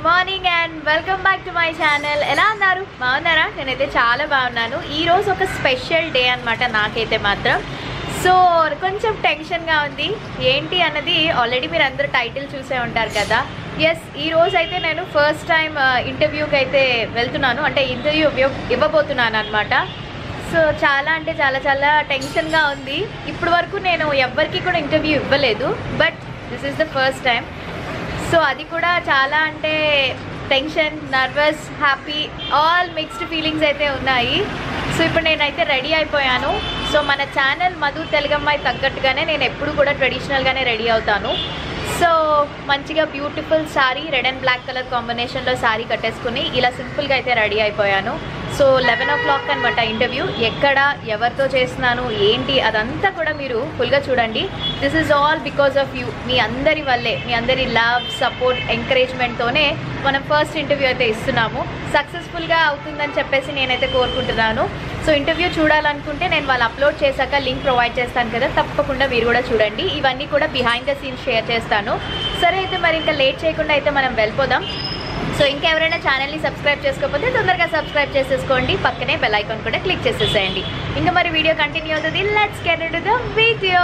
Morning and welcome back to my channel ఎలా ఉన్నారు బాగున్నారా నేనైతే చాలా బాగున్నాను ఈ రోజు ఒక స్పెషల్ డే అన్నమాట నాకైతే మాత్రం సో కొంచెం టెన్షన్గా ఉంది ఏంటి అన్నది ఆల్రెడీ మీరు అందరూ టైటిల్ చూసే ఉంటారు కదా ఎస్ ఈ రోజు అయితే నేను ఫస్ట్ టైం ఇంటర్వ్యూకి అయితే వెళ్తున్నాను అంటే ఇంటర్వ్యూ ఇవ్వబోతున్నాను అనమాట సో చాలా అంటే చాలా చాలా టెన్షన్గా ఉంది ఇప్పటి వరకు నేను ఎవ్వరికి కూడా ఇంటర్వ్యూ ఇవ్వలేదు but this is the first time so అది కూడా చాలా అంటే tension nervous happy all mixed feelings అయితే ఉన్నాయి సో ఇప్పుడు నేనైతే రెడీ అయిపోయాను సో మన ఛానల్ మధు తెలుగమ్మాయి తగ్గట్టుగానే నేను ఎప్పుడు కూడా ట్రెడిషనల్గానే రెడీ అవుతాను సో మంచిగా beautiful sari red and black colour కాంబినేషన్లో శారీ కట్టేసుకుని ఇలా సింపుల్గా అయితే రెడీ అయిపోయాను సో లెవెన్ ఓ క్లాక్ అనమాట ఇంటర్వ్యూ ఎక్కడ ఎవరితో చేస్తున్నాను ఏంటి అదంతా కూడా మీరు ఫుల్గా చూడండి this is all because of you మీ అందరి వల్లే మీ అందరి లవ్ సపోర్ట్ ఎంకరేజ్మెంట్తోనే మనం ఫస్ట్ ఇంటర్వ్యూ అయితే ఇస్తున్నాము సక్సెస్ఫుల్గా అవుతుందని చెప్పేసి నేనైతే కోరుకుంటున్నాను సో ఇంటర్వ్యూ చూడాలనుకుంటే నేను వాళ్ళు అప్లోడ్ చేశాక లింక్ ప్రొవైడ్ చేస్తాను కదా తప్పకుండా మీరు కూడా చూడండి ఇవన్నీ కూడా బిహైండ్ ద సీన్స్ షేర్ చేస్తాను సరే అయితే మరి ఇంకా లేట్ చేయకుండా అయితే మనం వెళ్ళిపోదాం సో ఇంకెవరైనా ఛానల్ని సబ్స్క్రైబ్ చేసుకోకపోతే తొందరగా సబ్స్క్రైబ్ చేసేసుకోండి పక్కనే బెల్ ఐకాన్ కూడా క్లిక్ చేసేసేయండి ఇంకా మరి వీడియో కంటిన్యూ అవుతుంది let's get into the video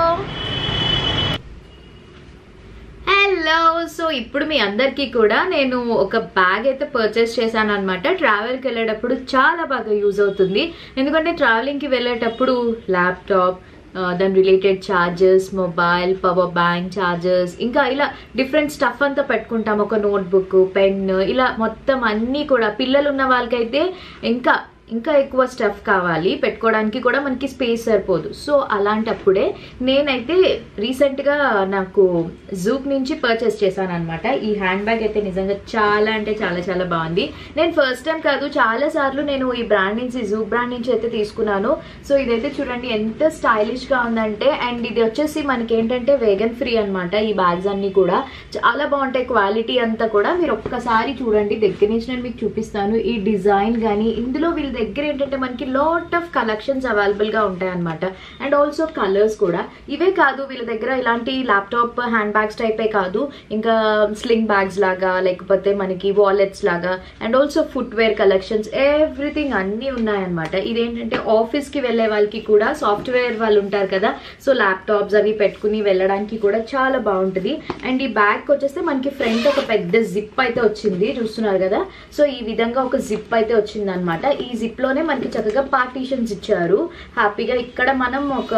hello so ఇప్పుడు మీ అందరికీ కూడా నేను ఒక బ్యాగ్ అయితే పర్చేస్ చేశాను అనమాట ట్రావెల్కి వెళ్ళేటప్పుడు చాలా బాగా యూజ్ అవుతుంది ఎందుకంటే ట్రావెలింగ్కి వెళ్ళేటప్పుడు ల్యాప్టాప్ దాని related charges mobile power bank charges ఇంకా ఇలా డిఫరెంట్ స్టఫ్ అంతా పెట్టుకుంటాం ఒక నోట్బుక్ పెన్ ఇలా మొత్తం అన్నీ కూడా పిల్లలు ఉన్న వాళ్ళకైతే ఇంకా ఇంకా ఎక్కువ స్టఫ్ కావాలి పెట్టుకోవడానికి కూడా మనకి స్పేస్ సరిపోదు సో అలాంటప్పుడే నేనైతే రీసెంట్గా నాకు జూక్ నుంచి పర్చేస్ చేశాను అనమాట ఈ హ్యాండ్ బ్యాగ్ అయితే నిజంగా చాలా అంటే చాలా చాలా బాగుంది నేను ఫస్ట్ టైం కాదు చాలా సార్లు నేను ఈ బ్రాండ్ నుంచి జూక్ బ్రాండ్ నుంచి అయితే తీసుకున్నాను సో ఇదైతే చూడండి ఎంత స్టైలిష్గా ఉందంటే అండ్ ఇది వచ్చేసి మనకి ఏంటంటే వేగన్ ఫ్రీ అనమాట ఈ బ్యాగ్స్ అన్నీ కూడా చాలా బాగుంటాయి క్వాలిటీ అంతా కూడా మీరు ఒక్కసారి చూడండి దగ్గర నుంచి నేను మీకు చూపిస్తాను ఈ డిజైన్ కానీ ఇందులో వీళ్ళ దగ్గర ఏంటంటే మనకి లాట్ ఆఫ్ కలెక్షన్స్ అవైలబుల్గా ఉంటాయి అనమాట అండ్ ఆల్సో కలర్స్ కూడా ఇవే కాదు వీళ్ళ దగ్గర ఇలాంటి ల్యాప్టాప్ హ్యాండ్ బ్యాగ్స్ టైపే కాదు ఇంకా స్లింగ్ బ్యాగ్స్ లాగా లేకపోతే మనకి వాలెట్స్ లాగా and also footwear collections everything అన్నీ ఉన్నాయన్నమాట ఇదేంటంటే ఆఫీస్కి వెళ్ళే వాళ్ళకి కూడా సాఫ్ట్వేర్ వాళ్ళు ఉంటారు కదా సో ల్యాప్టాప్స్ అవి పెట్టుకుని వెళ్ళడానికి కూడా చాలా బాగుంటుంది అండ్ ఈ బ్యాగ్ వచ్చేస్తే మనకి ఫ్రంట్ ఒక పెద్ద జిప్ అయితే వచ్చింది చూస్తున్నారు కదా సో ఈ విధంగా ఒక జిప్ అయితే వచ్చింది అనమాట ఈ జిప్ లోనే మనకి చక్కగా పార్టీషన్స్ ఇచ్చారు హ్యాపీగా ఇక్కడ మనం ఒక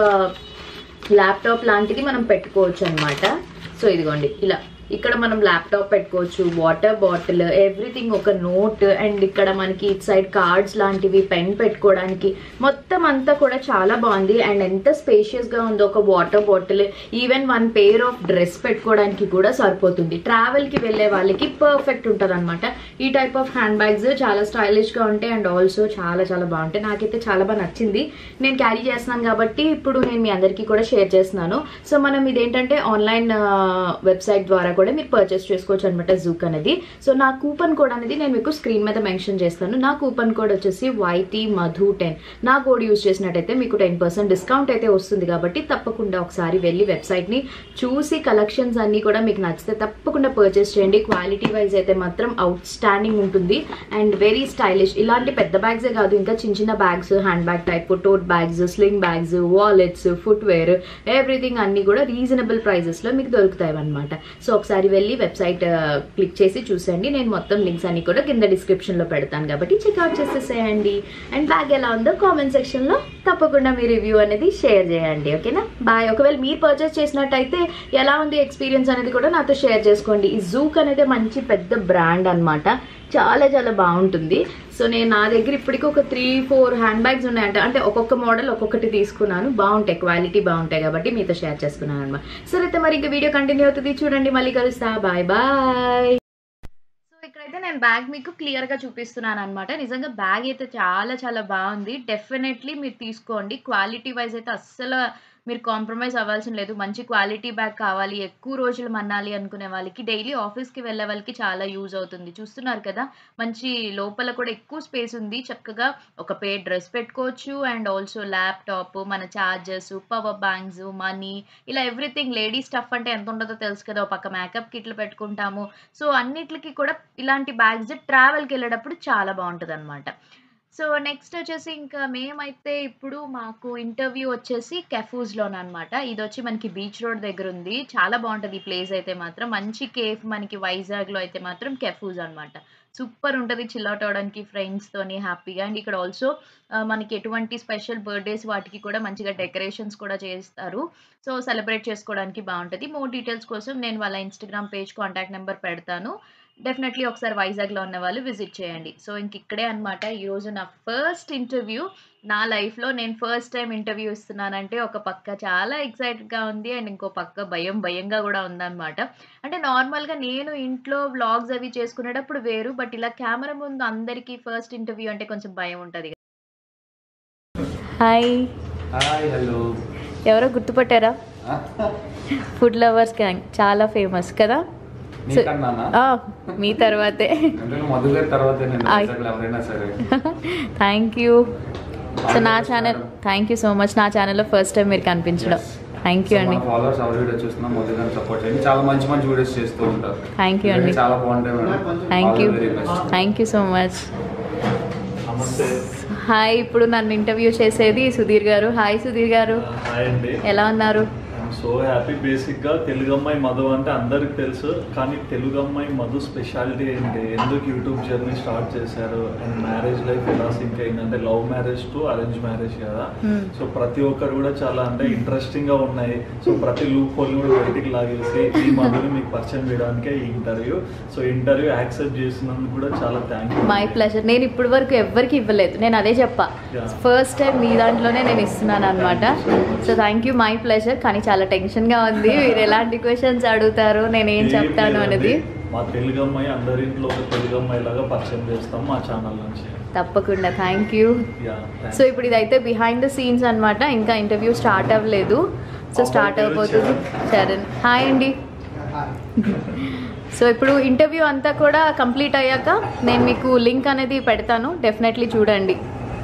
ల్యాప్టాప్ లాంటిది మనం పెట్టుకోవచ్చు అనమాట సో ఇదిగోండి ఇలా ఇక్కడ మనం ల్యాప్టాప్ పెట్టుకోవచ్చు వాటర్ బాటిల్ ఎవ్రీథింగ్ ఒక నోట్ అండ్ ఇక్కడ మనకి ఇటు సైడ్ కార్డ్స్ లాంటివి పెన్ పెట్టుకోవడానికి మొత్తం అంతా కూడా చాలా బాగుంది అండ్ ఎంత స్పేషియస్ గా ఉందో ఒక water bottle even one pair of dress పెట్టుకోవడానికి కూడా సరిపోతుంది ట్రావెల్ కి వెళ్ళే వాళ్ళకి పర్ఫెక్ట్ ఉంటుంది అనమాట ఈ టైప్ ఆఫ్ హ్యాండ్ బ్యాగ్స్ చాలా స్టైలిష్ గా ఉంటాయి అండ్ ఆల్సో చాలా చాలా బాగుంటాయి నాకైతే చాలా బాగా నచ్చింది నేను క్యారీ చేస్తున్నాను కాబట్టి ఇప్పుడు నేను మీ అందరికీ కూడా షేర్ చేస్తున్నాను సో మనం ఇదేంటంటే ఆన్లైన్ వెబ్సైట్ ద్వారా కూడా మీరు పర్చేస్ చేసుకోవచ్చు అనమాట జూక్ అనేది సో నా కూపన్ కోడ్ అనేది నేను మీకు స్క్రీన్ మీద మెన్షన్ చేస్తాను నా కూపన్ కోడ్ వచ్చేసి వైటీ మధు టెన్ నా కోడ్ యూస్ చేసినట్టయితే మీకు టెన్ పర్సెంట్ డిస్కౌంట్ అయితే వస్తుంది కాబట్టి తప్పకుండా ఒకసారి వెళ్ళి వెబ్సైట్ని చూసి కలెక్షన్స్ అన్నీ కూడా మీకు నచ్చితే తప్పకుండా పర్చేస్ చేయండి క్వాలిటీ వైజ్ అయితే మాత్రం అవుట్ స్టాండింగ్ ఉంటుంది అండ్ వెరీ స్టైలిష్ ఇలాంటి పెద్ద బ్యాగ్సే కాదు ఇంకా చిన్న చిన్న bags hand bag type tote bags sling bags wallets footwear everything అన్ని కూడా రీజనబుల్ ప్రైజెస్లో మీకు దొరుకుతాయి అనమాట సో ఒకసారి వెళ్ళి వెబ్సైట్ క్లిక్ చేసి చూసండి నేను మొత్తం లింక్స్ అన్ని కూడా కింద డిస్క్రిప్షన్లో పెడతాను కాబట్టి చెక్అవుట్ చేసేసేయండి అండ్ బ్యాగ్ ఎలా ఉందో కామెంట్ సెక్షన్లో తప్పకుండా మీ రివ్యూ అనేది షేర్ చేయండి ఓకేనా బాయ్ ఒకవేళ మీరు పర్చేస్ చేసినట్టయితే ఎలా ఉంది ఎక్స్పీరియన్స్ అనేది కూడా నాతో షేర్ చేసుకోండి ఈ జూక్ అనేది మంచి పెద్ద బ్రాండ్ అనమాట చాలా చాలా బాగుంటుంది సో నేను నా దగ్గర ఇప్పటికీ ఒక త్రీ ఫోర్ హ్యాండ్ బ్యాగ్స్ ఉన్నాయంట అంటే ఒక్కొక్క మోడల్ ఒక్కొక్కటి తీసుకున్నాను బాగుంటాయి క్వాలిటీ బాగుంటాయి కాబట్టి మీతో షేర్ చేసుకున్నాను అనమాట సరే అయితే మరి ఇంకా వీడియో కంటిన్యూ అవుతుంది చూడండి మళ్ళీ కలుస్తా బాయ్ బాయ్ సో ఇక్కడైతే నేను బ్యాగ్ మీకు క్లియర్ గా చూపిస్తున్నాను అనమాట నిజంగా బ్యాగ్ అయితే చాలా చాలా బాగుంది డెఫినెట్లీ మీరు తీసుకోండి క్వాలిటీ వైజ్ అయితే అస్సలు మీరు కాంప్రమైజ్ అవ్వాల్సిన లేదు మంచి క్వాలిటీ బ్యాగ్ కావాలి ఎక్కువ రోజులు మన్నాలి అనుకునే వాళ్ళకి డైలీ ఆఫీస్కి వెళ్ళే వాళ్ళకి చాలా యూజ్ అవుతుంది చూస్తున్నారు కదా మంచి లోపల కూడా ఎక్కువ స్పేస్ ఉంది చక్కగా ఒక పేర్ డ్రెస్ పెట్టుకోవచ్చు అండ్ ఆల్సో ల్యాప్టాప్ మన ఛార్జర్స్ పవర్ బ్యాంక్స్ మనీ ఇలా ఎవ్రీథింగ్ లేడీ స్టఫ్ అంటే ఎంత ఉంటుందో తెలుసు కదా ఒక పక్క మేకప్ కిట్లు పెట్టుకుంటాము సో అన్నిటికి కూడా ఇలాంటి బ్యాగ్స్ ట్రావెల్కి వెళ్ళేటప్పుడు చాలా బాగుంటుంది అనమాట సో నెక్స్ట్ వచ్చేసి ఇంకా మేమైతే ఇప్పుడు మాకు ఇంటర్వ్యూ వచ్చేసి కెఫూస్లోనే అనమాట ఇది వచ్చి మనకి బీచ్ రోడ్ దగ్గర ఉంది చాలా బాగుంటుంది ఈ ప్లేస్ అయితే మాత్రం మంచి కేఫ్ మనకి వైజాగ్లో అయితే మాత్రం కెఫూస్ అనమాట సూపర్ ఉంటుంది చిల్అవుట్ అవడానికి ఫ్రెండ్స్తోని హ్యాపీగా అండ్ ఇక్కడ ఆల్సో మనకి ఎటువంటి స్పెషల్ బర్త్డేస్ వాటికి కూడా మంచిగా డెకరేషన్స్ కూడా చేస్తారు సో సెలబ్రేట్ చేసుకోవడానికి బాగుంటుంది మోర్ డీటెయిల్స్ కోసం నేను వాళ్ళ ఇన్స్టాగ్రామ్ పేజ్ కాంటాక్ట్ నెంబర్ పెడతాను డెఫినెట్లీ ఒకసారి వైజాగ్లో ఉన్న వాళ్ళు విజిట్ చేయండి సో ఇంక ఇక్కడే అనమాట ఈరోజు నా ఫస్ట్ ఇంటర్వ్యూ నా లైఫ్లో నేను ఫస్ట్ టైం ఇంటర్వ్యూ ఇస్తున్నానంటే ఒక పక్క చాలా ఎక్సైటెడ్గా ఉంది అండ్ ఇంకో పక్క భయం భయంగా కూడా ఉందన్నమాట అంటే నార్మల్గా నేను ఇంట్లో వ్లాగ్స్ అవి చేసుకునేటప్పుడు వేరు బట్ ఇలా కెమెరా ముందు అందరికీ ఫస్ట్ ఇంటర్వ్యూ అంటే కొంచెం భయం ఉంటుంది హాయ్ హాయ్ హలో ఎవరో గుర్తుపట్టారా ఫుడ్ లవర్స్ గ్యాంగ్ చాలా ఫేమస్ కదా నీకన్నానా ఆ, మీ తర్వాతే అంటే మధు గారి తర్వాత నేను ఆయ్. వైజాగ్లో ఎవరైనా సరే థ్యాంక్ యూ సో నా channel thank you so much నా ఛానల్లో ఫస్ట్ టైం మీరు కనిపించడం థ్యాంక్ యూ అండి ఫాలోవర్స్ ఎవరి వీడియో చూస్తున్నా మధు గారిని సపోర్ట్ చేయండి చాలా మంచి మంచి వీడియోస్ చేస్తూ ఉంటారు థ్యాంక్ యూ అండి ఇవన్నీ చాలా బాగుంటాయి madam thank you very best thank you so much hi ఇప్పుడు నన్ను ఇంటర్వ్యూ చేసేది సుధీర్ గారు హాయ్ సుధీర్ గారు హాయ్ అండి ఎలా ఉన్నారు ఐఎమ్ సో హ్యాపీ బేసిక్గా తెలుగు అమ్మాయి మధు అంటే అందరికి తెలుసు కానీ తెలుగు అమ్మాయి మధు స్పెషాలిటీ ఏంటి ఎందుకు యూట్యూబ్ జర్నీ స్టార్ట్ చేశారు అండ్ మ్యారేజ్ లైఫ్ ఎలా సింక్ అయింది అంటే love marriage to arrange marriage కదా Hmm. సో ప్రతి ఒక్కరు కూడా చాలా అంటే ఇంట్రెస్టింగ్ గా ఉన్నాయి సో ప్రతి లూప్ హోల్ కూడా బయటికి లాగేసి ఈ మధుని మీకు పరిచయం చేయడానికే ఈ ఇంటర్వ్యూ సో ఇంటర్వ్యూ యాక్సెప్ట్ చేసినందుకు కూడా చాలా థ్యాంక్ యూ మై ప్లెజర్ నేను ఇప్పటి వరకు ఎవ్వరికి ఇవ్వలేదు నేను అదే చెప్పా Yeah. ఫస్ట్ టైం మీ దాంట్లోనే నేను ఇస్తున్నాను అనమాట so thank you my pleasure కానీ చాలా టెన్షన్గా ఉంది మీరు ఎలాంటి క్వశ్చన్స్ అడుగుతారు నేను ఏం చెప్తాను అనేది మా తెలుగు అమ్మాయి అందరింట్లో ఒక తెలుగు అమ్మాయి లాగా పరిచయం చేస్తాం మా ఛానల్ నుంచి తప్పకుండా థ్యాంక్ యూ యా సో ఇప్పుడు ఇదైతే బిహైండ్ ద సీన్స్ అన్నమాట ఇంకా ఇంటర్వ్యూ స్టార్ట్ అవ్వలేదు సో స్టార్ట్ అయిపోతుంది చరణ్ హాయ్ అండి సో ఇప్పుడు ఇంటర్వ్యూ అంతా కూడా కంప్లీట్ అయ్యాక నేను మీకు లింక్ అనేది పెడతాను డెఫినెట్లీ చూడండి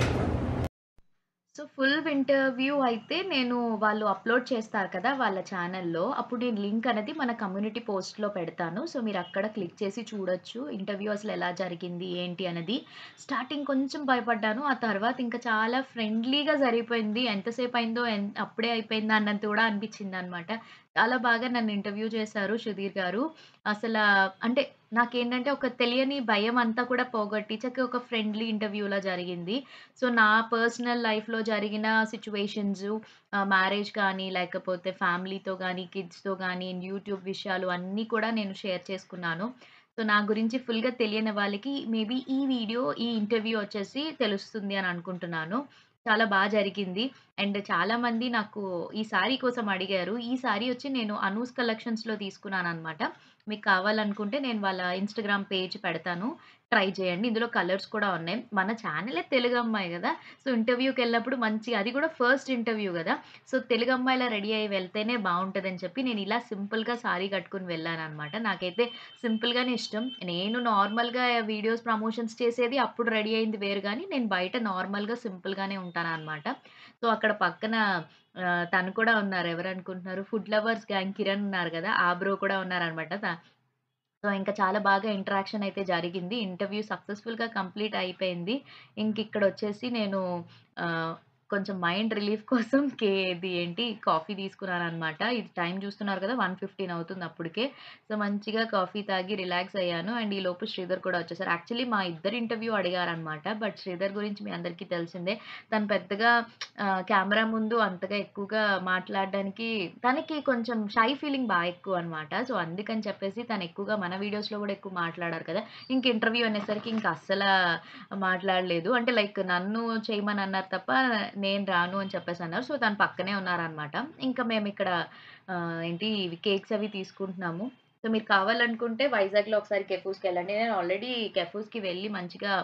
సో ఫుల్ ఇంటర్వ్యూ అయితే నేను వాళ్ళు అప్లోడ్ చేస్తారు కదా వాళ్ళ ఛానల్లో అప్పుడు నేను లింక్ అనేది మన కమ్యూనిటీ పోస్ట్లో పెడతాను సో మీరు అక్కడ క్లిక్ చేసి చూడొచ్చు ఇంటర్వ్యూ అసలు ఎలా జరిగింది ఏంటి అనేది స్టార్టింగ్ కొంచెం భయపడ్డాను ఆ తర్వాత ఇంకా చాలా ఫ్రెండ్లీగా జరిగిపోయింది ఎంతసేపు అయిందో ఎన్- అప్పుడే అయిపోయిందా అన్నంత కూడా అనిపించింది అనమాట చాలా బాగా నన్ను ఇంటర్వ్యూ చేశారు సుధీర్ గారు అసలు అంటే నాకేంటంటే ఒక తెలియని భయం అంతా కూడా పోగొట్టి చక్కగా ఒక ఫ్రెండ్లీ ఇంటర్వ్యూలా జరిగింది సో నా పర్సనల్ లైఫ్లో జరిగిన సిచ్యువేషన్స్ మ్యారేజ్ కానీ లేకపోతే ఫ్యామిలీతో కానీ కిడ్స్తో కానీ యూట్యూబ్ విషయాలు అన్నీ కూడా నేను షేర్ చేసుకున్నాను సో నా గురించి ఫుల్గా తెలియని వాళ్ళకి మేబీ ఈ వీడియో ఈ ఇంటర్వ్యూ వచ్చేసి తెలుస్తుంది అని అనుకుంటున్నాను చాలా బాగా జరిగింది అండ్ చాలామంది నాకు ఈ సారీ కోసం అడిగారు ఈ సారీ వచ్చి నేను అనూస్ కలెక్షన్స్లో తీసుకున్నాను అనమాట మీకు కావాలనుకుంటే నేను వాళ్ళ ఇన్స్టాగ్రామ్ పేజ్ పెడతాను ట్రై చేయండి ఇందులో కలర్స్ కూడా ఉన్నాయి మన ఛానలే తెలుగు అమ్మాయి కదా సో ఇంటర్వ్యూకి వెళ్ళినప్పుడు మంచి అది కూడా ఫస్ట్ ఇంటర్వ్యూ కదా సో తెలుగు అమ్మాయిలా రెడీ అయ్యి వెళ్తేనే బాగుంటుందని చెప్పి నేను ఇలా సింపుల్గా సారీ కట్టుకుని వెళ్ళాను అనమాట నాకైతే సింపుల్గానే ఇష్టం నేను నార్మల్గా వీడియోస్ ప్రమోషన్స్ చేసేది అప్పుడు రెడీ అయింది వేరు కానీ నేను బయట నార్మల్గా సింపుల్గానే ఉంటాను అనమాట సో అక్కడ పక్కన ఆ, తను కూడా ఉన్నారు ఎవరు అనుకుంటున్నారు ఫుడ్ లవర్స్ గ్యాంగ్ కిరణ్ ఉన్నారు కదా ఆ బ్రో కూడా ఉన్నారనమాట సో ఇంకా చాలా బాగా ఇంటరాక్షన్ అయితే జరిగింది ఇంటర్వ్యూ సక్సెస్ఫుల్గా కంప్లీట్ అయిపోయింది ఇంక ఇక్కడ వచ్చేసి నేను ఆ, కొంచెం మైండ్ రిలీఫ్ కోసం కే ఇది ఏంటి కాఫీ తీసుకున్నాను అనమాట ఇది టైం చూస్తున్నారు కదా వన్ ఫిఫ్టీన్ అవుతుంది అప్పటికే సో మంచిగా కాఫీ తాగి రిలాక్స్ అయ్యాను అండ్ ఈ లోపు శ్రీధర్ కూడా వచ్చేసారు యాక్చువల్లీ మా ఇద్దరు ఇంటర్వ్యూ అడిగారనమాట బట్ శ్రీధర్ గురించి మీ అందరికీ తెలిసిందే తను పెద్దగా కెమెరా ముందు అంతగా ఎక్కువగా మాట్లాడడానికి తనకి కొంచెం షై ఫీలింగ్ బాగా ఎక్కువ అనమాట సో అందుకని చెప్పేసి తను ఎక్కువగా మన వీడియోస్లో కూడా ఎక్కువ మాట్లాడారు కదా ఇంక ఇంటర్వ్యూ అనేసరికి ఇంకా అస్సలు మాట్లాడలేదు అంటే లైక్ నన్ను చేయమని అన్నారు తప్ప నేను రాను అని చెప్పేసి అన్నారు సో తను పక్కనే ఉన్నారనమాట ఇంకా మేము ఇక్కడ ఆ, ఏంటి ఇవి కేక్స్ అవి తీసుకుంటున్నాము సో మీరు కావాలనుకుంటే వైజాగ్లో ఒకసారి కెఫూస్కి వెళ్ళండి నేను ఆల్రెడీ కెఫూస్కి వెళ్ళి మంచిగా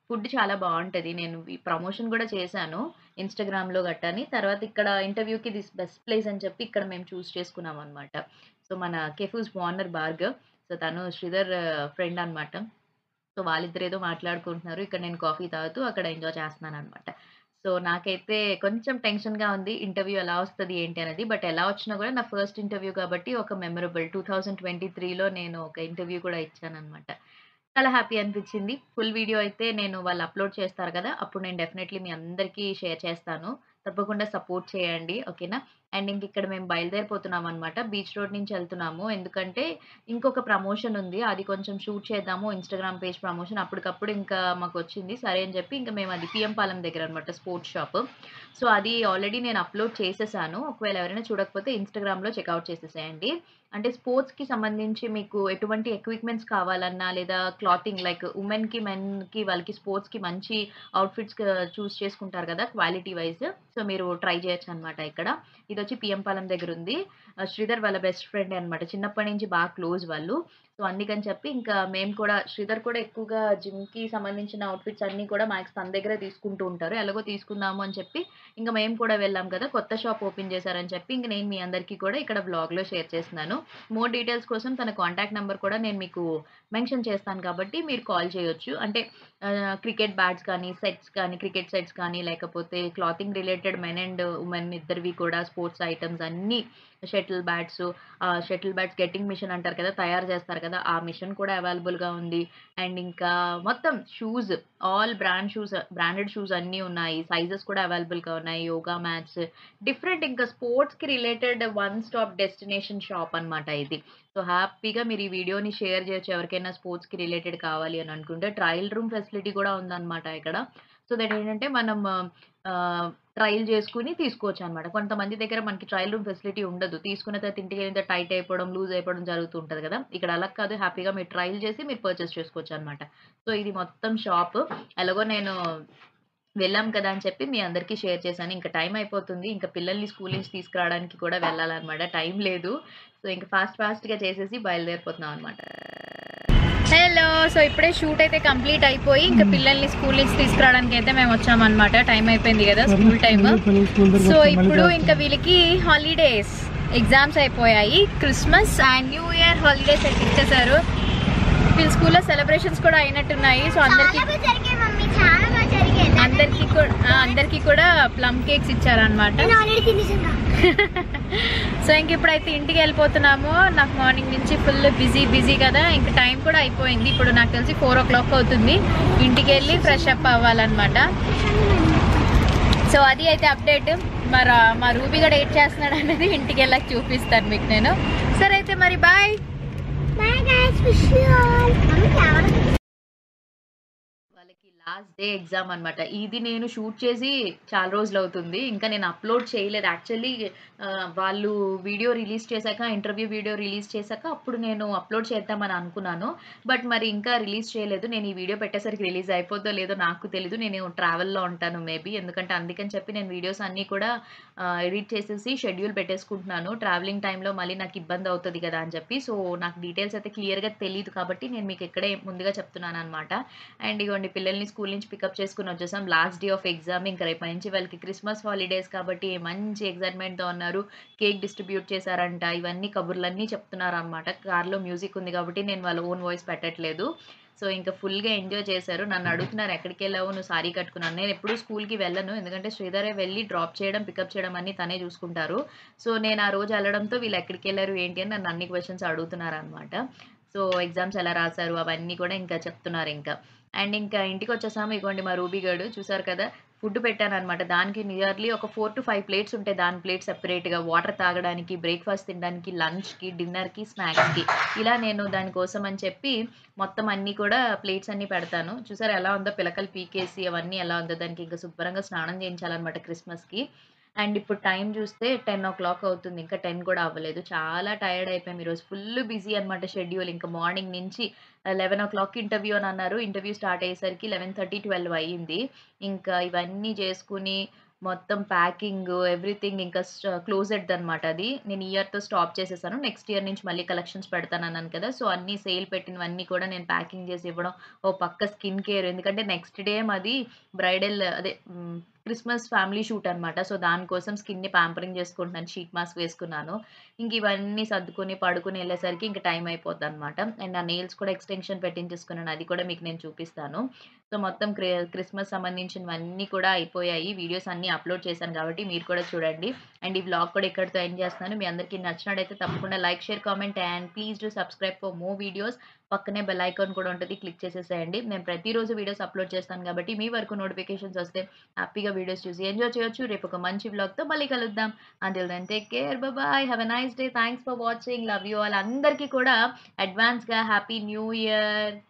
ఫుడ్ చాలా బావుంటది. నేను ఈ ప్రమోషన్ గూడా చేశాను ఇన్‌స్టాగ్రామ్‌లో గట్టాని. తర్వాత ఇక్కడ ఇంటర్వ్యూకి దిస్ బెస్ట్ ప్లేస్ అని చెప్పి ఇక్కడ మేము చూజ్ చేసుకున్నామనమాట. సో, మన కెఫూస్ ఓనర్ భార్గవ్. సో, తను శ్రీధర్ ఫ్రెండ్ అనమాట. సో, వాళ్ళిద్దరేదో మాట్లాడుకుంటున్నారు. ఇక్కడ నేను కాఫీ తాగుతూ అక్కడ ఎంజాయ్ చేస్తున్నాననమాట. సో, నాకైతే కొంచెం టెన్షన్‌గా ఉంది. ఇంటర్వ్యూ ఎలా వస్తది ఏంటి అనేది. బట్ ఎలా వచ్చినా గూడా నా ఫస్ట్ ఇంటర్వ్యూ కాబట్టి ఒక మెమరబుల్ 2023లో నేను ఒక ఇంటర్వ్యూ కూడా ఇచ్చాననమాట. చాలా హ్యాపీ అనిపిచ్చింది. ఫుల్ వీడియో అయితే నేను వాళ్ళు అప్‌లోడ్ చేస్తారు గదా! అప్పుడు నేను డెఫినైట్‌లీ మీ అందరికీ షేర్ చేస్తాను. తప్పకుండా సపోర్ట్ చేయండి. ఓకేనా? అండ్ ఇంకిక్కడ మేము బయలుదేరిపోతున్నామనమాట. బీచ్ రోడ్ నుంచి ఎళ్తున్నాము. ఎందుకంటే ఇంకొక ప్రమోషన్ ఉంది. అది కొంచెం షూట్ చేద్దాము ఇన్‌స్టాగ్రామ్ పేజ్ ప్రమోషన్ అప్పటికప్పుడు ఇంకా మాకొచ్చింది. సరే అని చెప్పి ఇంక మేము అది పిఎం పాలెం దగ్గర అనమాట స్పోర్ట్స్ షాప్. సో, అది ఆల్రెడీ నేను అప్‌లోడ్ చేసేసాను. ఒకవేళ ఎవరైనా చూడకపోతే ఇన్‌స్టాగ్రామ్‌లో చెకౌట్ చేసేసేయండి. అంటే స్పోర్ట్స్‌కి సంబంధించి మీకు ఎటువంటి ఎక్విప్‌మెంట్స్ కావాలన్నా లేదా క్లాతింగ్ లైక్ ఉమెన్‌కి, మెన్‌కి వాళ్ళకి స్పోర్ట్స్‌కి మంచి అవుట్‌ఫిట్స్ క చూజ్ చేసుకుంటారు గదా! Quality wise. సో, మీరు ట్రై చేయొచ్చనమాట ఇక్కడ. ఇదొచ్చి పిఎం పాలెం దగ్గరుంది. ఆహ్, శ్రీధర్ వాళ్ళ బెస్ట్ ఫ్రెండే అనమాట. చిన్నప్పటి నుంచి బాగా క్లోజ్ వాళ్ళు. సో, అందుకని చెప్పి ఇంకా మేము కూడా శ్రీధర్ కూడా ఎక్కువగా జిమ్‌కి సంబంధించిన అవుట్‌ఫిట్స్ అన్నీ కూడా మాక్స్ తన దగ్గరే తీసుకుంటూ ఉంటారు. ఎలాగో తీసుకుందాము అని చెప్పి ఇంక మేము కూడా వెళ్ళాం కదా! కొత్త షాప్ ఓపెన్ చేశారని చెప్పి ఇంక నేను మీ అందరికీ కూడా ఇక్కడ వ్లాగ్‌లో షేర్ చేస్తున్నాను. మోర్ డీటెయిల్స్ కోసం తన కాంటాక్ట్ నంబర్ కూడా నేను మీకు మెన్షన్ చేస్తాను కాబట్టి మీరు కాల్ చేయొచ్చు. అంటే ఆహ్, క్రికెట్ బ్యాట్స్ కానీ, సెట్స్ కానీ, క్రికెట్ సెట్స్ కానీ లేకపోతే clothing related men and women ఇద్దరివి కూడా స్పోర్ట్స్ ఐటెమ్స్ అన్నీ shuttle bats ah, shuttle bats gutting machine అంటారు కదా! తయారు చేస్తారు కదా! ఆ మిషన్ కూడా అవైలబుల్‌గా ఉంది. అండ్ ఇంకా మొత్తం shoes all brand shoes branded shoes అన్నీ ఉన్నాయి. సైజెస్ కూడా అవైలబుల్‌గా ఉన్నాయి. యోగా మ్యాట్స్ డిఫరెంట్ ఇంకా స్పోర్ట్స్‌కి related one stop destination shop అనమాట ఇది. సో, హ్యాపీగా మీరు ఈ వీడియోని షేర్ చేయొచ్చు ఎవరికైనా స్పోర్ట్స్‌కి రిలేటెడ్ కావాలి అని అనుకుంటే. ట్రయల్ రూమ్ ఫెసిలిటీ కూడా ఉందనమాట ఇక్కడ. సో, దట్ ఏంటంటే మనం ఆహ్, ట్రయల్ చేసుకొని తీసుకోవచ్చనమాట. కొంతమంది దగ్గర మనకి ట్రయల్ రూమ్ ఫెసిలిటీ ఉండదు. తీసుకున్న తర్వాత ఇంటికెళ్ళిన తర్వాత టైట్ అయిపోవడం, లూజ్ అయిపోవడం జరుగుతూ ఉంటది కదా! ఇక్కడ అలా కాదు. హ్యాపీగా మీరు ట్రయల్ చేసి మీరు పర్చేస్ చేసుకోవచ్చనమాట. సో, ఇది మొత్తం షాప్. ఎలాగో నేను వెళ్ళాం కదా! అని చెప్పి మీ అందరికీ షేర్ చేశాను. ఇంక టైం అయిపోతుంది. ఇంక పిల్లల్ని స్కూల్ నుంచి తీసుకురావడానికి కూడా వెళ్ళాలనమాట. టైం లేదు. సో, ఇంక ఫాస్ట్ ఫాస్ట్‌గా చేసేసి బయలుదేరిపోతున్నాం అనమాట. హలో! సో, ఇప్పుడే షూట్ అయితే కంప్లీట్ అయిపోయి ఇంక పిల్లల్ని స్కూల్ నుంచి తీసుకురావడానికి అయితే మేము వచ్చామనమాట. టైం అయిపోయింది కదా! School time. సో, ఇప్పుడు ఇంకా వీళ్ళకి హాలిడేస్ ఎగ్జామ్స్ అయిపోయాయి. Christmas and New Year holidays అయితే ఇచ్చేసారు. వీళ్ళ స్కూల్‌లో సెలబ్రేషన్స్ కూడా అయినట్టున్నాయి. సో, అందరికి చాలా బాగా జరిగాయి మమ్మీ చాలా బాగా జరిగాయి అందరికీ కూడా ఆ, అందరికీ కూడా ప్లమ్ కేక్స్ ఇచ్చారనమాట. నేను ఆల్రెడీ తినేసాను సో ఇంక ఇప్పుడైతే ఇంటికి వెళ్ళిపోతున్నాము నాకు మార్నింగ్ నుంచి ఫుల్ బిజీ బిజీ కదా ఇంక టైం కూడా అయిపోయింది ఇప్పుడు నాకు తెలిసి ఫోర్ ఓ క్లాక్ అవుతుంది ఇంటికి వెళ్ళి ఫ్రెష్ అప్ అవ్వాలన్నమాట సో అది అయితే అప్డేట్ మరి మా రూబీ కూడా ఏడ్ చేస్తున్నాడు అనేది ఇంటికి వెళ్ళాక చూపిస్తాను మీకు నేను సరే అయితే మరి bye bye guys wish you all mummy camera వాళ్ళకి లాస్ట్ డే ఎగ్జామ్ అన్నమాట ఇది నేను షూట్ చేసి చాలా రోజులు అవుతుంది ఇంకా నేను అప్లోడ్ చేయలేదు యాక్చువల్లీ వాళ్ళు వీడియో రిలీజ్ చేశాక ఇంటర్వ్యూ వీడియో రిలీజ్ చేశాక అప్పుడు నేను అప్లోడ్ చేద్దామని అనుకున్నాను బట్ మరి ఇంకా రిలీజ్ చేయలేదు నేను ఈ వీడియో పెట్టేసరికి రిలీజ్ అయిపోద్దో లేదో నాకు తెలీదు నేను ట్రావెల్లో ఉంటాను మేబీ ఎందుకంటే అందుకని చెప్పి నేను వీడియోస్ అన్నీ కూడా ఎడిట్ చేసేసి షెడ్యూల్ పెట్టేసుకుంటున్నాను ట్రావెలింగ్ టైంలో మళ్ళీ నాకు ఇబ్బంది అవుతుంది కదా అని చెప్పి సో నాకు డీటెయిల్స్ అయితే క్లియర్గా తెలియదు కాబట్టి నేను మీకు ఇక్కడే ముందుగా చెప్తున్నాను అనమాట అండ్ ఇగోండి పిల్లల్ని స్కూల్ నుంచి పికప్ చేసుకుని వచ్చేసాం లాస్ట్ డే ఆఫ్ ఎగ్జామ్ ఇంకా రేపు నుంచి వాళ్ళకి క్రిస్మస్ హాలిడేస్ కాబట్టి మంచి ఎగ్జైట్మెంట్తో ఉన్నారు కేక్ డిస్ట్రిబ్యూట్ చేశారంట ఇవన్నీ కబుర్లన్నీ చెప్తున్నారు అనమాట కార్లో మ్యూజిక్ ఉంది కాబట్టి నేను వాళ్ళ ఓన్ వాయిస్ పెట్టట్లేదు సో ఇంకా ఫుల్గా ఎంజాయ్ చేశారు నన్ను అడుగుతున్నారు ఎక్కడికి వెళ్ళావు నువ్వు సారీ కట్టుకున్నాను నేను ఎప్పుడూ స్కూల్కి వెళ్ళను ఎందుకంటే శ్రీధరే వెళ్ళి డ్రాప్ చేయడం పికప్ చేయడం అన్ని తనే చూసుకుంటారు సో నేను ఆ రోజు వెళ్ళడంతో వీళ్ళు ఎక్కడికి వెళ్ళారు ఏంటి అని నన్ను అన్ని క్వశ్చన్స్ అడుగుతున్నారు అనమాట సో ఎగ్జామ్స్ ఎలా రాశారు అవన్నీ కూడా ఇంకా చెప్తున్నారు ఇంకా అండ్ ఇంకా ఇంటికి వచ్చేసాము ఇగోండి మా రూబీ గడు చూసారు కదా ఫుడ్ పెట్టాను అనమాట దానికి నియర్లీ ఒక ఫోర్ టు ఫైవ్ ప్లేట్స్ ఉంటాయి దాని ప్లేట్ సెపరేట్గా వాటర్ తాగడానికి బ్రేక్ఫాస్ట్ తినడానికి లంచ్కి డిన్నర్కి స్నాక్స్కి ఇలా నేను దానికోసం అని చెప్పి మొత్తం అన్నీ కూడా ప్లేట్స్ అన్నీ పెడతాను చూసారు ఎలా ఉందో పిలకలు పీకేసి అవన్నీ ఎలా ఉందో దానికి ఇంకా శుభ్రంగా స్నానం చేయించాలన్నమాట క్రిస్మస్కి అండ్ ఇప్పుడు టైం చూస్తే టెన్ ఓ క్లాక్ అవుతుంది ఇంకా టెన్ కూడా అవ్వలేదు చాలా టైర్డ్ అయిపోయాం ఈరోజు ఫుల్ బిజీ అనమాట షెడ్యూల్ ఇంకా మార్నింగ్ నుంచి లెవెన్ ఓ క్లాక్ ఇంటర్వ్యూ అని అన్నారు ఇంటర్వ్యూ స్టార్ట్ అయ్యేసరికి లెవెన్ థర్టీ ట్వెల్వ్ అయ్యింది ఇంకా ఇవన్నీ చేసుకుని మొత్తం ప్యాకింగ్ ఎవ్రీథింగ్ ఇంకా క్లోజెడ్ అనమాట అది నేను ఈ ఇయర్తో స్టాప్ చేసేసాను నెక్స్ట్ ఇయర్ నుంచి మళ్ళీ కలెక్షన్స్ పెడతాను అన్నాను కదా సో అన్ని సేల్ పెట్టినవన్నీ కూడా నేను ప్యాకింగ్ చేసి ఇవ్వడం ఓ పక్క స్కిన్ కేర్ ఎందుకంటే నెక్స్ట్ డే మాది బ్రైడల్ అదే క్రిస్మస్ ఫ్యామిలీ షూట్ అనమాట సో దానికోసం స్కిన్ని ప్యాంపరింగ్ చేసుకుంటున్నాను షీట్ మాస్క్ వేసుకున్నాను ఇంక ఇవన్నీ సర్దుకొని పడుకుని వెళ్ళేసరికి ఇంక టైం అయిపోద్ది అనమాట అండ్ నా నెయిల్స్ కూడా ఎక్స్టెన్షన్ పెట్టించేసుకున్నాను అది కూడా మీకు నేను చూపిస్తాను సో మొత్తం క్రి క్రిస్మస్ సంబంధించినవన్నీ కూడా అయిపోయాయి వీడియోస్ అన్నీ అప్లోడ్ చేశాను కాబట్టి మీరు కూడా చూడండి అండ్ ఈ వ్లాగ్ కూడా ఇక్కడితో ఎండ్ చేస్తున్నాను మీ అందరికీ నచ్చినట్టయితే తప్పకుండా like share comment and please do subscribe for more videos పక్కనే బెల్ ఐకాన్ కూడా ఉంటుంది క్లిక్ చేసేసేయండి నేను ప్రతిరోజు వీడియోస్ అప్లోడ్ చేస్తాను కాబట్టి మీ వరకు నోటిఫికేషన్స్ వస్తే హ్యాపీగా వీడియోస్ చూసి ఎంజాయ్ చేయొచ్చు రేపు ఒక మంచి వ్లాగ్తో మళ్ళీ కలుద్దాం until then take care bye have a nice day thanks for watching love you all అందరికీ కూడా అడ్వాన్స్గా హ్యాపీ న్యూ ఇయర్